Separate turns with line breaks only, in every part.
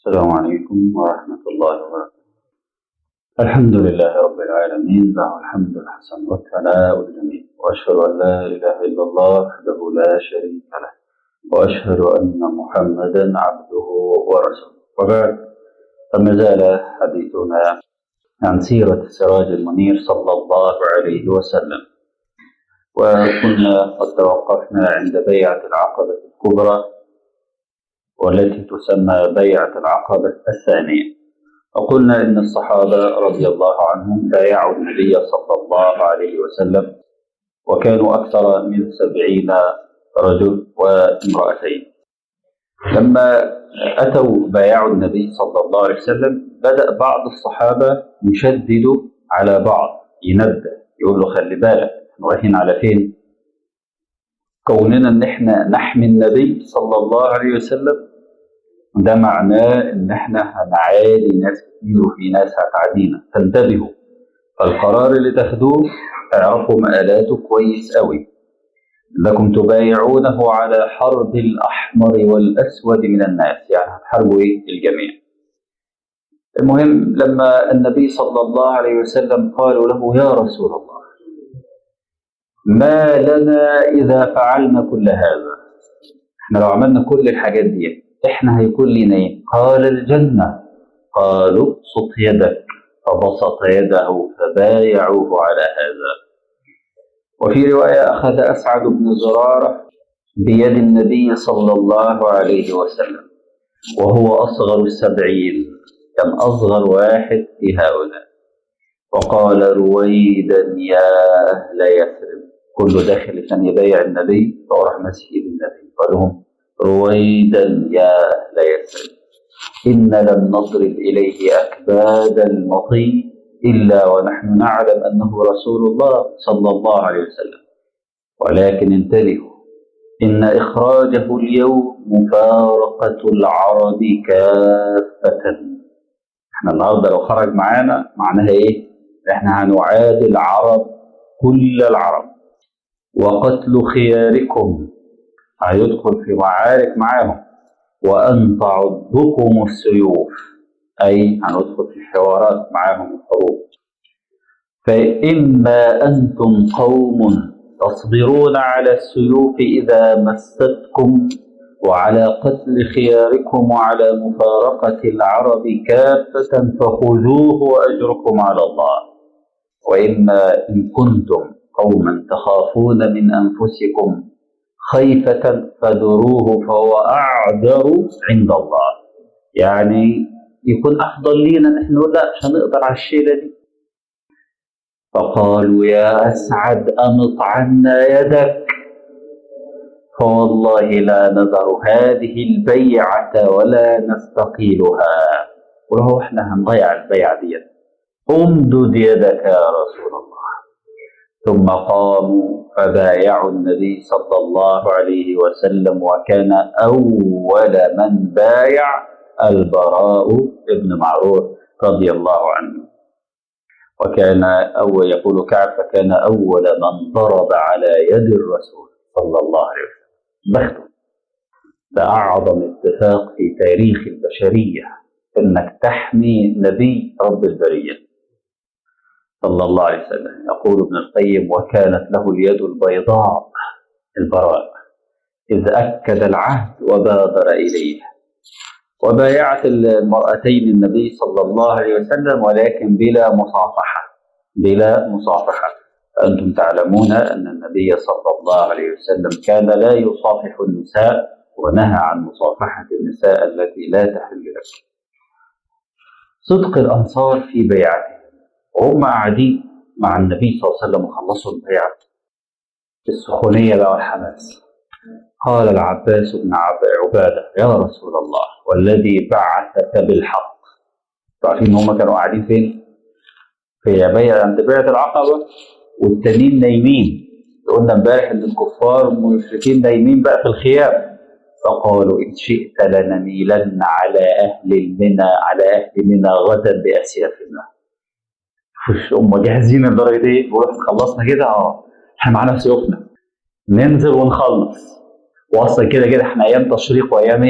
السلام عليكم ورحمة الله وبركاته الحمد لله رب العالمين له الحمد الحسن والثناء الجميل وأشهد أن لا إله إلا الله وحده لا شريك له وأشهد أن محمدا عبده ورسوله وبعد فما زال حديثنا عن سيرة السراج المنير صلى الله عليه وسلم وكنا قد توقفنا عند بيعة العقبة الكبرى والتي تسمى بيعة العقبة الثانية وقلنا إن الصحابة رضي الله عنهم بايعوا النبي صلى الله عليه وسلم وكانوا أكثر من سبعين رجل وامرأتين لما أتوا بايعوا النبي صلى الله عليه وسلم بدأ بعض الصحابة يشدد على بعض ينبه يقول له خلي بالك احنا رايحين على فين كوننا ان احنا نحمي النبي صلى الله عليه وسلم ده معناه ان احنا هنعادي ناس كتير وفي ناس هتعادينا فانتبهوا فالقرار اللي تاخدوه اعرفوا مآلاته كويس قوي انكم تبايعونه على حرب الاحمر والاسود من الناس يعني هتحاربوا ايه الجميع المهم لما النبي صلى الله عليه وسلم قالوا له يا رسول الله ما لنا اذا فعلنا كل هذا احنا لو عملنا كل الحاجات دي احنا هيكون لنا ايه قال الجنه قالوا ابسط يدك فبسط يده فبايعوه على هذا وفي روايه اخذ اسعد بن زراره بيد النبي صلى الله عليه وسلم وهو اصغر السبعين كان اصغر واحد في هؤلاء وقال رويدا يا اهل يثرب كله داخل كان يبايع النبي فراح ماسك ايد النبي قال لهم رويدا يا اهل يثرب إن لم نضرب إليه أكباد المطي إلا ونحن نعلم أنه رسول الله صلى الله عليه وسلم ولكن انتبهوا إن إخراجه اليوم مفارقة العرب كافة احنا النهارده لو خرج معانا معناها ايه؟ احنا هنعادي العرب كل العرب وقتل خياركم هيدخل في معارك معاهم وأن تعضكم السيوف أي هندخل في حوارات معاهم الحروب فإما أنتم قوم تصبرون على السيوف إذا مستكم وعلى قتل خياركم وعلى مفارقة العرب كافة فخذوه وأجركم على الله وإما إن كنتم قوما تخافون من أنفسكم خيفة فذروه فهو أعذر عند الله يعني يكون أفضل لينا نحن لا مش هنقدر على الشيلة دي فقالوا يا أسعد أمط عنا يدك فوالله لا نذر هذه البيعة ولا نستقيلها ولو احنا هنضيع البيعة دي امدد يدك يا رسول الله ثم قاموا فبايعوا النبي صلى الله عليه وسلم وكان أول من بايع البراء بن معروف رضي الله عنه وكان أول يقول كعب فكان أول من ضرب على يد الرسول صلى الله عليه وسلم بخته ده أعظم اتفاق في تاريخ البشرية إنك تحمي نبي رب البرية صلى الله عليه وسلم يقول ابن القيم وكانت له اليد البيضاء البراء إذ أكد العهد وبادر إليه وبايعت المرأتين النبي صلى الله عليه وسلم ولكن بلا مصافحة بلا مصافحة أنتم تعلمون أن النبي صلى الله عليه وسلم كان لا يصافح النساء ونهى عن مصافحة النساء التي لا تحل لك صدق الأنصار في بيعتهم وهم قاعدين مع النبي صلى الله عليه وسلم وخلصوا البيعة السخونية بقى والحماس قال العباس بن عبادة يا رسول الله والذي بعثك بالحق عارفين ان هم كانوا قاعدين فين؟ في بيع عند بيعة العقبة والتانيين نايمين قلنا امبارح ان الكفار والمشركين نايمين بقى في الخيام فقالوا ان شئت لنميلن على اهل المنى على اهل منى غدا باسيافنا مش هم جاهزين لدرجه ايه؟ ورحت خلصنا كده اه احنا معانا سيوفنا ننزل ونخلص واصلا كده كده احنا ايام تشريق وايام ايه؟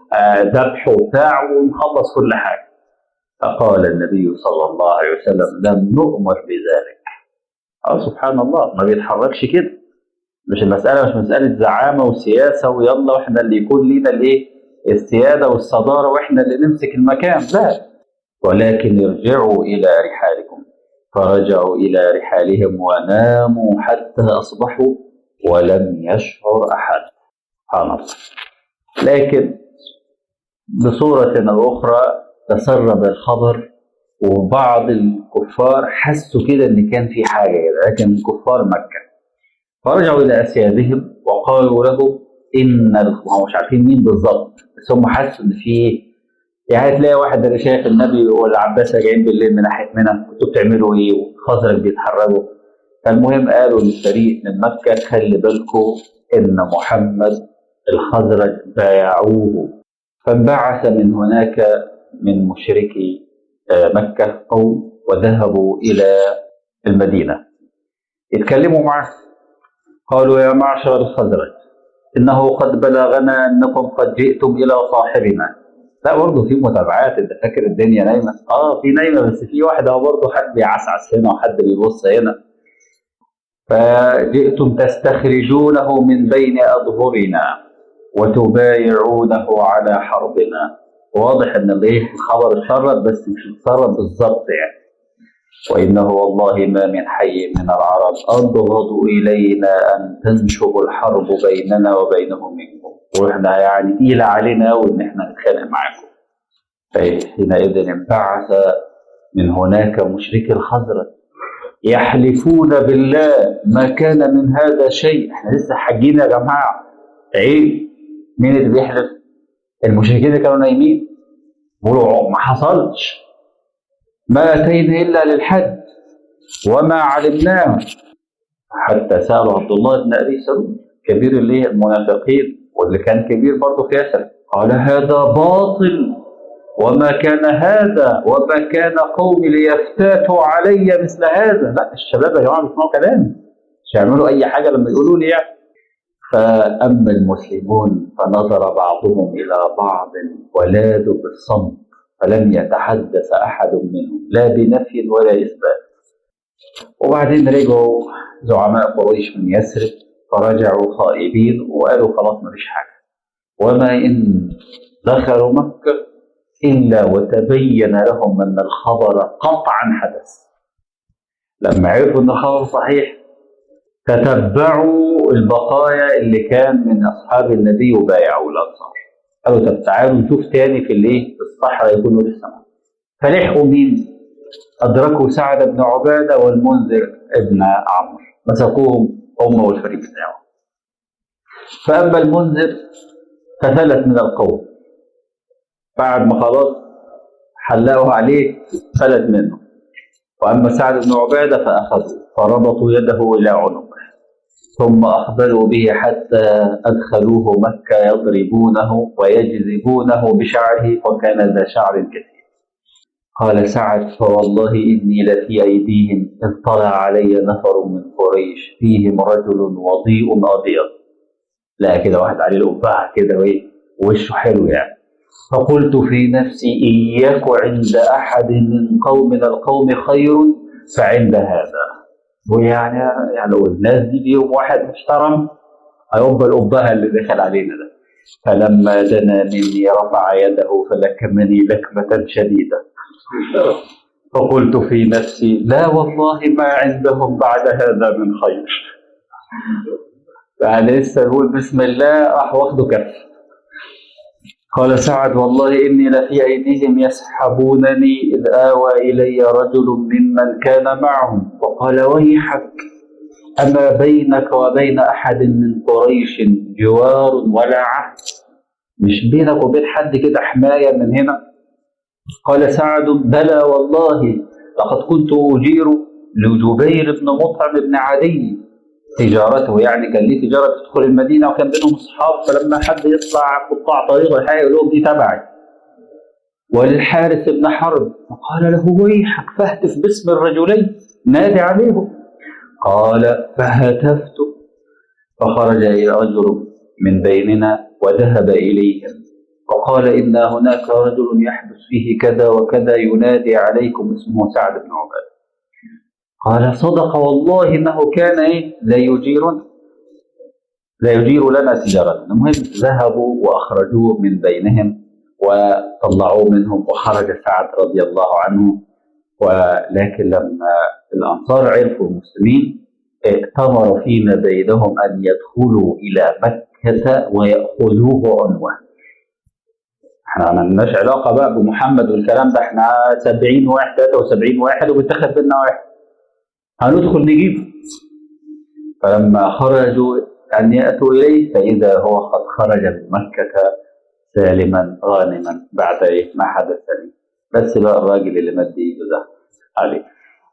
آه، ذبح وبتاع ونخلص كل حاجه فقال النبي صلى الله عليه وسلم لم نؤمر بذلك اه سبحان الله ما بيتحركش كده مش المساله مش مساله زعامه وسياسه ويلا واحنا اللي يكون لينا الايه السياده والصداره واحنا اللي نمسك المكان لا ولكن ارجعوا الى رحالكم فرجعوا الى رحالهم وناموا حتى اصبحوا ولم يشعر احد سبحان الله لكن بصوره او اخرى تسرب الخبر وبعض الكفار حسوا كده ان كان في حاجه كده لكن كفار مكه فرجعوا الى اسيادهم وقالوا له ان ال- هم مش عارفين مين بالظبط بس هم حسوا ان في يعني تلاقي واحد اللي شايف النبي والعباس راجعين بالليل من ناحيه منى انتوا بتعملوا ايه والخزرج بيتحركوا فالمهم قالوا للفريق من مكه خلي بالكم ان محمد الخزرج بايعوه فانبعث من هناك من مشركي آه، مكه قوم وذهبوا الى المدينه يتكلموا معه قالوا يا معشر الخزرج انه قد بلغنا انكم قد جئتم الى صاحبنا لا برضه في متابعات انت فاكر الدنيا نايمه اه في نايمه بس في واحده برضه حد بيعسعس هنا وحد بيبص هنا فجئتم تستخرجونه من بين اظهرنا وتبايعونه على حربنا واضح ان الايه الخبر اتسرب بس مش اتسرب بالظبط يعني وإنه والله ما من حي من العرب أبغض إلينا أن تنشب الحرب بيننا وبينهم منكم وإحنا يعني تقيلة علينا وإن إحنا نتخانق معاكم فحينئذ انبعث من هناك مشركي الخزرج يحلفون بالله ما كان من هذا شيء احنا لسه حاجين يا جماعه عيب مين اللي بيحلف المشركين اللي كانوا نايمين بيقولوا ما حصلش ما أتينا إلا للحج وما علمناه حتى سأله عبد الله بن أبي سلول كبير اللي المنافقين واللي كان كبير برضه في يسرب قال هذا باطل وما كان هذا وما كان قومي ليفتاتوا علي مثل هذا لا الشباب يا جماعه بيسمعوا كلامي مش هيعملوا اي حاجه لما يقولوا لي يعني فاما المسلمون فنظر بعضهم الى بعض ولادوا بالصمت فلم يتحدث احد منهم لا بنفي ولا اثبات وبعدين رجعوا زعماء قريش من يثرب فرجعوا خائبين وقالوا خلاص مفيش حاجه وما ان دخلوا مكه الا وتبين لهم ان الخبر قطعا حدث لما عرفوا ان الخبر صحيح تتبعوا البقايا اللي كان من اصحاب النبي وبايعوا الانصار قالوا طب تعالوا نشوف تاني في الايه في الصحراء يكونوا لسه معانا فلحقوا مين؟ ادركوا سعد بن عباده والمنذر ابن عمرو مسكوهم هم والفريق بتاعه فاما المنذر ففلت من القوم بعد ما خلاص حلقوا عليه فلت منه واما سعد بن عباده فاخذوه فربطوا يده الى عنقه ثم اخبروا به حتى ادخلوه مكه يضربونه ويجذبونه بشعره وكان ذا شعر كثير قال سعد فوالله اني لفي ايديهم اذ طلع علي نفر من قريش فيهم رجل وضيء ابيض لا كده واحد عليه القبعه كده وايه وشه حلو يعني فقلت في نفسي إياك عند أحد من قوم من القوم خير فعند هذا ويعني يعني لو الناس دي فيهم واحد محترم هيبقى الأبهة اللي دخل علينا ده فلما دنا مني رفع يده فلكمني لكمة شديدة فقلت في نفسي لا والله ما عندهم بعد هذا من خير يعني لسه يقول بسم الله راح واخده كف قال سعد والله إني لفي أيديهم يسحبونني إذ آوى إلي رجل ممن كان معهم وقال ويحك أما بينك وبين أحد من قريش جوار ولا عهد مش بينك وبين حد كده حماية من هنا قال سعد بلى والله لقد كنت أجير لجبير بن مطعم بن عدي تجارته يعني كان ليه تجاره تدخل المدينه وكان بينهم اصحاب فلما حد يطلع قطاع طريق الحقيقه يقول لهم دي تبعي وللحارث بن حرب فقال له ويحك فاهتف باسم الرجلين نادي عليهم قال فهتفت فخرج إلى رجل من بيننا وذهب إليهم وقال إن هناك رجل يحدث فيه كذا وكذا ينادي عليكم اسمه سعد بن عبادة قال صدق والله إنه كان إيه لا يجيرنا لا يجير لنا تجارة المهم ذهبوا وأخرجوه من بينهم وطلعوه منهم وخرج سعد رضي الله عنه ولكن لما الأنصار عرفوا المسلمين ائتمر فيما بينهم أن يدخلوا إلى مكة ويأخذوه عنوة احنا ما لناش علاقة بقى بمحمد والكلام ده احنا 70 واحد 73 واحد وبيتخذ بينا واحد هندخل نجيبه فلما خرجوا أن يأتوا إليه فإذا هو قد خرج من مكة سالما غانما بعد إيه ما حدث لي بس بقى الراجل اللي مد إيده ده عليه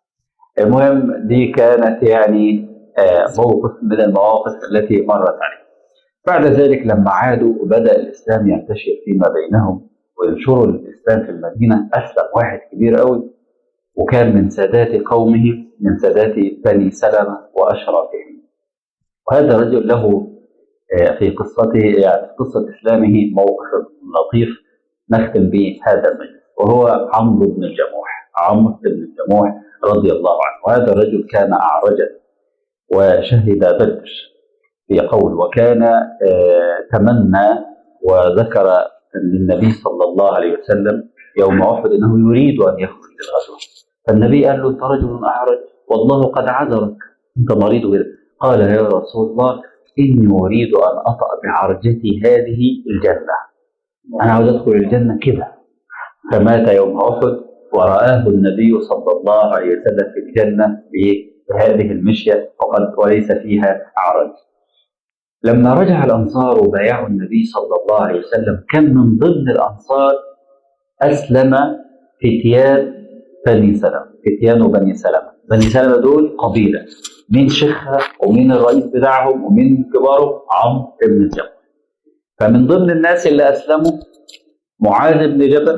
المهم دي كانت يعني آه، موقف من المواقف التي مرت عليه بعد ذلك لما عادوا وبدأ الإسلام ينتشر فيما بينهم وينشروا الإسلام في المدينة أسلم واحد كبير قوي وكان من سادات قومه من سادات بني سلمة وأشرافهم وهذا الرجل له آه، في قصته يعني في قصة إسلامه موقف لطيف نختم به هذا المجلس وهو عمرو بن الجموح عمرو بن الجموح رضي الله عنه وهذا الرجل كان أعرجا وشهد بدر في قول وكان آه، تمنى وذكر للنبي صلى الله عليه وسلم يوم أحد أنه يريد أن يخرج للغزوة فالنبي قال له أنت رجل أعرج والله قد عذرك أنت مريض كده قال يا رسول الله إني أريد أن أطأ بعرجتي هذه الجنة أنا عاوز أدخل الجنة كده فمات يوم أحد ورآه النبي صلى الله عليه وسلم في الجنة بهذه المشية وقد وليس فيها عرج لما رجع الأنصار وبايعوا النبي صلى الله عليه وسلم كان من ضمن الأنصار أسلم فتيان بني سلمة فتيان بني سلمة بني سلمة دول قبيلة مين شيخها ومين الرئيس بتاعهم ومين كبارهم عمرو بن جبل فمن ضمن الناس اللي أسلموا معاذ بن جبل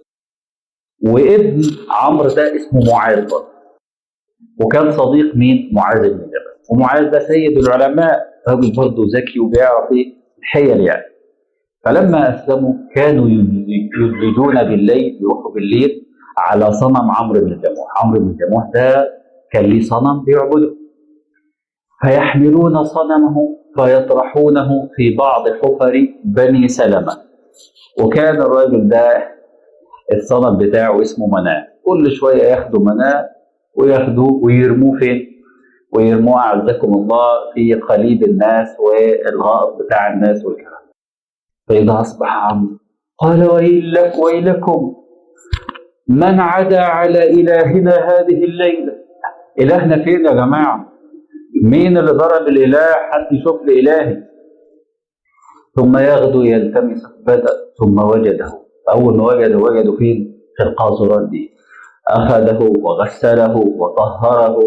وابن عمرو ده اسمه معاذ برضه وكان صديق مين معاذ بن جبل ومعاذ ده سيد العلماء راجل برضه ذكي وبيعرف ايه الحيل يعني فلما اسلموا كانوا يدلجون بالليل يروحوا بالليل على صنم عمرو بن الجموح عمرو بن الجموح ده كان ليه صنم بيعبده فيحملون صنمه فيطرحونه في بعض حفر بني سلمة وكان الراجل ده الصنم بتاعه اسمه مناه كل شوية ياخدوا مناه وياخدوه ويرموه فين؟ ويرموه أعزكم الله في قليب الناس والغائط بتاع الناس والكلام فإذا أصبح عمرو قال ويلك ويلكم من عدا على إلهنا هذه الليلة إلهنا فين يا جماعة مين اللي ضرب الإله حد يشوف لي إلهي ثم يغدو يلتمس بدأ ثم وجده أول ما وجده وجده فين في القاصرات دي أخذه وغسله وطهره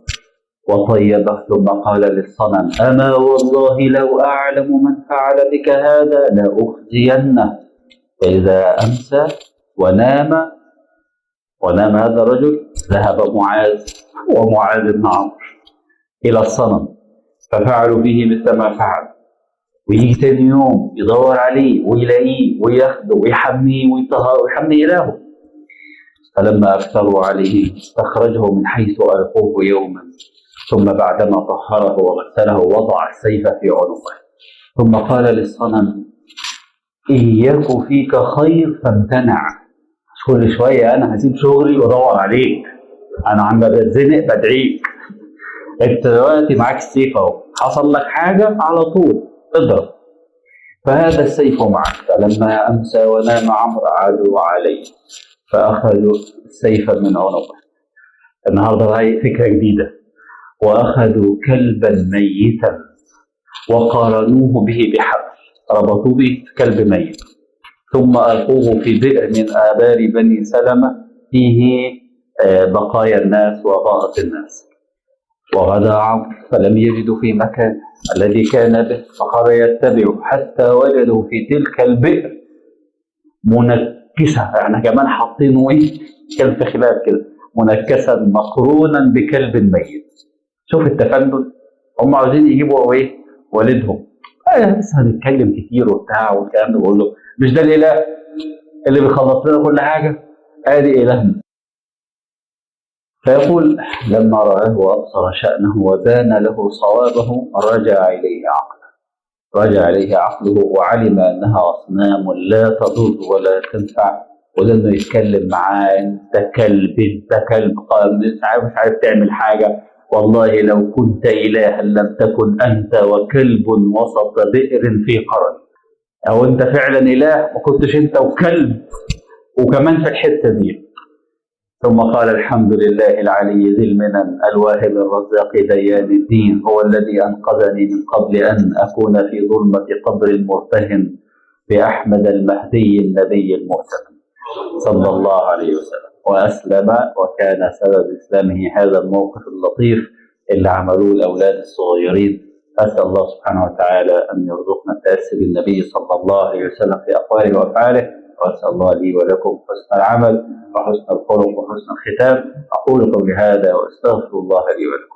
وطيبه ثم قال للصنم أما والله لو أعلم من فعل بك هذا لأخزينه فإذا أمسى ونام ونام هذا الرجل ذهب معاذ ومعاذ بن عمرو إلى الصنم ففعلوا فيه مثل ما فعل ويجي تاني يوم يدور عليه ويلاقيه وياخده ويحميه ويطهره ويحمي إلهه فلما أكثروا عليه استخرجه من حيث ألقوه يوما ثم بعدما طهره وغسله وضع السيف في عنقه ثم قال للصنم إن يك فيك خير فامتنع كل شوية أنا هسيب شغلي وأدور عليك أنا عم بتزنق بدعيك أنت دلوقتي معاك السيف أهو حصل لك حاجة على طول اضرب فهذا السيف معك فلما أمسى ونام عمرو عادوا عليه فأخذوا السيف من عنقه النهارده هاي فكرة جديدة وأخذوا كلبا ميتا وقارنوه به بحبل ربطوه به كلب ميت ثم ألقوه في بئر من آبار بني سلمة فيه بقايا الناس وغائط الناس وغدا عمرو فلم يجدوا في مكان الذي كان به فخر يتبع حتى وجدوا في تلك البئر منكسة يعني كمان حاطينه ايه كلب خلاف كده منكسا مقرونا بكلب ميت شوف التفنن هم عاوزين يجيبوا ايه والدهم آه بس هنتكلم كتير وبتاع والكلام ده بقول له مش ده الاله اللي بيخلص لنا كل حاجه ادي الهنا فيقول لما رآه وأبصر شأنه وبان له صوابه رجع إليه عقله رجع إليه عقله وعلم أنها أصنام لا تضر ولا تنفع ولما يتكلم معاه أنت كلب أنت كلب قال مش عارف مش عارف تعمل حاجة والله لو كنت إلها لم تكن أنت وكلب وسط بئر في قرن أو أنت فعلا إله ما كنتش أنت وكلب وكمان في الحتة دي ثم قال الحمد لله العلي ذي المنن الواهب الرزاق ديان الدين هو الذي أنقذني من قبل أن أكون في ظلمة قبر مرتهن بأحمد المهدي النبي المؤتمن صلى الله عليه وسلم وأسلم وكان سبب إسلامه هذا الموقف اللطيف اللي عملوه الأولاد الصغيرين أسأل الله سبحانه وتعالى أن يرزقنا التأسي بالنبي صلى الله عليه وسلم في أقواله وأفعاله وأسأل الله لي ولكم حسن العمل وحسن الخلق وحسن الختام أقول قولي هذا وأستغفر الله لي ولكم